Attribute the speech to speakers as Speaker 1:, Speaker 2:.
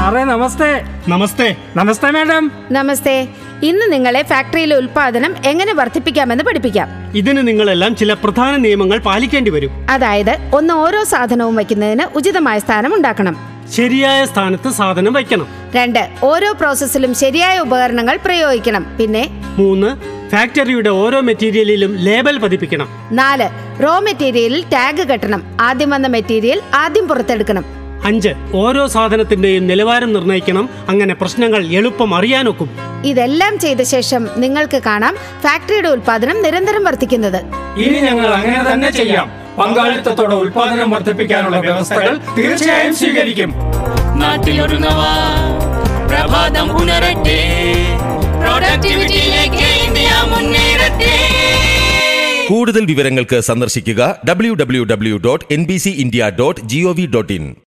Speaker 1: സാറേ നമസ്തേ
Speaker 2: നമസ്തേ
Speaker 1: നമസ്തേ മാഡം
Speaker 3: നമസ്തേ ഇന്ന് നിങ്ങളെ ഫാക്ടറിയിലെ ഉൽപാദനം എങ്ങനെ വർദ്ധിപ്പിക്കാമെന്ന് പഠിപ്പിക്കാം
Speaker 2: ഇതിന് നിങ്ങളെല്ലാം ചില പ്രധാന നിയമങ്ങൾ പാലിക്കേണ്ടി വരും
Speaker 3: അതായത് ഒന്ന് ഓരോ സാധനവും വയ്ക്കുന്നതിന് ഉചിതമായ സ്ഥാനം ഉണ്ടാക്കണം
Speaker 2: ശരിയായ സ്ഥാനത്ത് സാധനം വയ്ക്കണം
Speaker 3: രണ്ട് ഓരോ പ്രോസസ്സിലും ശരിയായ ഉപകരണങ്ങൾ പ്രയോഗിക്കണം പിന്നെ
Speaker 2: മൂന്ന് ഫാക്ടറിയുടെ ഓരോ മെറ്റീരിയലിലും ലേബൽ പതിപ്പിക്കണം
Speaker 3: നാല് റോ മെറ്റീരിയലിൽ ടാഗ് കെട്ടണം ആദ്യം വന്ന മെറ്റീരിയൽ ആദ്യം പുറത്തെടുക്കണം
Speaker 2: അഞ്ച് ഓരോ സാധനത്തിന്റെയും നിലവാരം നിർണ്ണയിക്കണം അങ്ങനെ പ്രശ്നങ്ങൾ എളുപ്പം അറിയാനൊക്കും
Speaker 3: ഇതെല്ലാം ചെയ്ത ശേഷം നിങ്ങൾക്ക് കാണാം ഫാക്ടറിയുടെ ഉൽപാദനം നിരന്തരം വർദ്ധിക്കുന്നത്
Speaker 1: ഇനി ഞങ്ങൾ അങ്ങനെ തന്നെ ചെയ്യാം പങ്കാളിത്തത്തോടെ ഉൽപാദനം വർദ്ധിപ്പിക്കാനുള്ള വ്യവസ്ഥകൾ തീർച്ചയായും സ്വീകരിക്കും
Speaker 4: നാട്ടിലൊരു നവ പ്രഭാതം ഉണരട്ടെ പ്രൊഡക്ടിവിറ്റിയിലേക്ക് ഇന്ത്യ മുന്നേറട്ടെ
Speaker 5: കൂടുതൽ വിവരങ്ങൾക്ക് സന്ദർശിക്കുക W W W dot N B C India dot G O V dot in